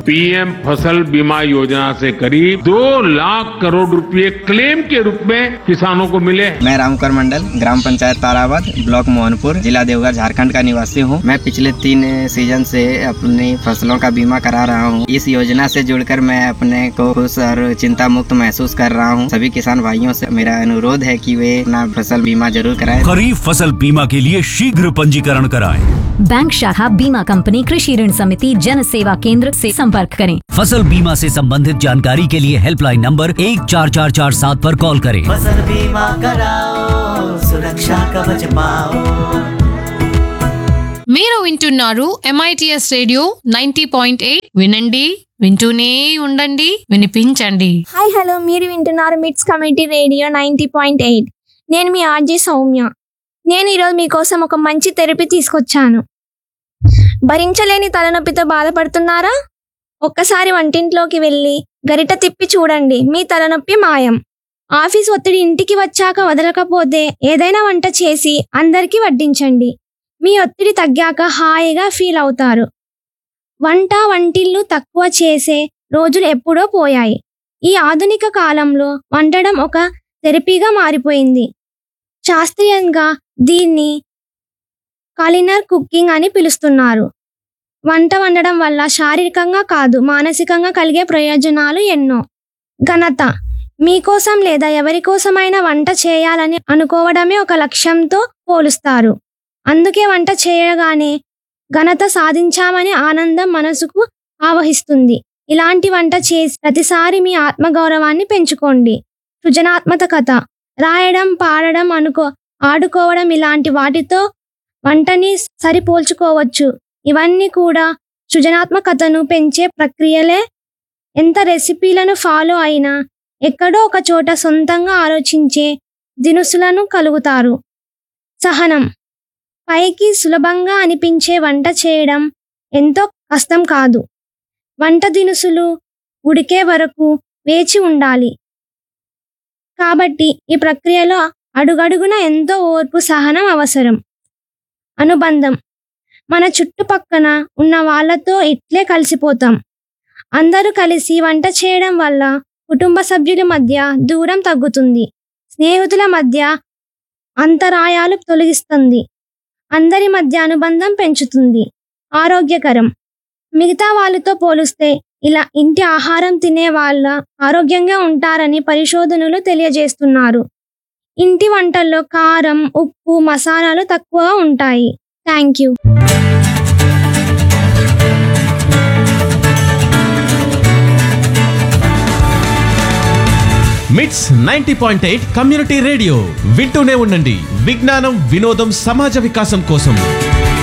PM फसल बीमा योजना से करीब दो लाख करोड़ रुपए क्लेम के रूप में किसानों को मिले हैं मैं रामकर मंडल ग्राम पंचायत ताराबाद ब्लॉक मोहनपुर जिला देवघर झारखंड का निवासी हूँ मैं पिछले तीन सीजन से अपनी फसलों का बीमा करा रहा हूँ इस योजना से जुड़कर मैं अपने को खुश और चिंता मुक्त महसूस कर रहा हूँ सभी किसान भाइयों से मेरा अनुरोध है कि वे अपना फसल बीमा जरूर कराएं खरीफ फसल बीमा के लिए शीघ्र पंजीकरण कराएं बैंक शाखा बीमा कंपनी कृषि ऋण समिति जन सेवा केंद्र से संपर्क करें फसल बीमा से संबंधित जानकारी के लिए हेल्पलाइन नंबर एक चार चार चार सात पर कॉल करें फसल बीमा कराओ सुरक्षा कवच पाओ మీరు వింటున్నారు MITS radio ninety point eight వినండి వింటూనే ఉండండి వినిపించండి హాయ్ హలో మీరు వింటున్నారు MITS community radio ninety point eight నేను మీ ఆర్జే సౌమ్య నేను ఈరోజు మీకోసం ఒక మంచి థెరపీ తీసుకొచ్చాను భరించలేని తలనొప్పితో బాధపడుతున్నారా ఒక్కసారి వంటింట్లోకి వెళ్ళి గరిట తిప్పి చూడండి మీ తలనొప్పి మాయం ఆఫీస్ ఒత్తిడి ఇంటికి వచ్చాక వదలకపోతే ఏదైనా వంట చేసి అందరికీ వడ్డించండి మీ ఒత్తిడి తగ్గాక హాయిగా ఫీల్ అవుతారు వంట వంటిల్లు తక్కువ చేసే రోజులు ఎప్పుడో పోయాయి ఈ ఆధునిక కాలంలో వండడం ఒక థెరపీగా మారిపోయింది శాస్త్రీయంగా దీన్ని కాలినర్ కుకింగ్ అని పిలుస్తున్నారు వంట వండడం వల్ల శారీరకంగా కాదు మానసికంగా కలిగే ప్రయోజనాలు ఎన్నో ఘనత మీకోసం లేదా ఎవరి కోసమైనా వంట చేయాలని అనుకోవడమే ఒక లక్ష్యంతో పోలుస్తారు అందుకే వంట చేయగానే ఘనత సాధించామని ఆనందం మనసుకు ఆవహిస్తుంది ఇలాంటి వంట చేసి ప్రతిసారి మీ ఆత్మగౌరవాన్ని పెంచుకోండి సృజనాత్మకత రాయడం పాడడం అనుకో ఆడుకోవడం ఇలాంటి వాటితో వంటని సరిపోల్చుకోవచ్చు ఇవన్నీ కూడా సృజనాత్మకతను పెంచే ప్రక్రియలే ఎంత రెసిపీలను ఫాలో అయినా ఎక్కడో ఒక చోట సొంతంగా ఆలోచించే దినుసులను కలుగుతారు సహనం పైకి సులభంగా అనిపించే వంట చేయడం ఎంతో కష్టం కాదు వంట దినుసులు ఉడికే వరకు వేచి ఉండాలి కాబట్టి ఈ ప్రక్రియలో అడుగడుగున ఎంతో ఓర్పు సహనం అవసరం అనుబంధం మన చుట్టుపక్కన ఉన్న వాళ్ళతో ఇట్లే కలిసిపోతాం అందరూ కలిసి వంట చేయడం వల్ల కుటుంబ సభ్యుల మధ్య దూరం తగ్గుతుంది స్నేహితుల మధ్య అంతరాయాలు తొలగిస్తుంది అందరి మధ్య అనుబంధం పెంచుతుంది ఆరోగ్యకరం మిగతా వాళ్ళతో పోలిస్తే ఇలా ఇంటి ఆహారం తినే వాళ్ళ ఆరోగ్యంగా ఉంటారని పరిశోధనలు తెలియజేస్తున్నారు ఇంటి వంటల్లో కారం ఉప్పు మసాలాలు తక్కువ ఉంటాయి thank you MITS ninety point eight community radio వింటూనే ఉండండి విజ్ఞానం వినోదం సమాజ వికాసం కోసం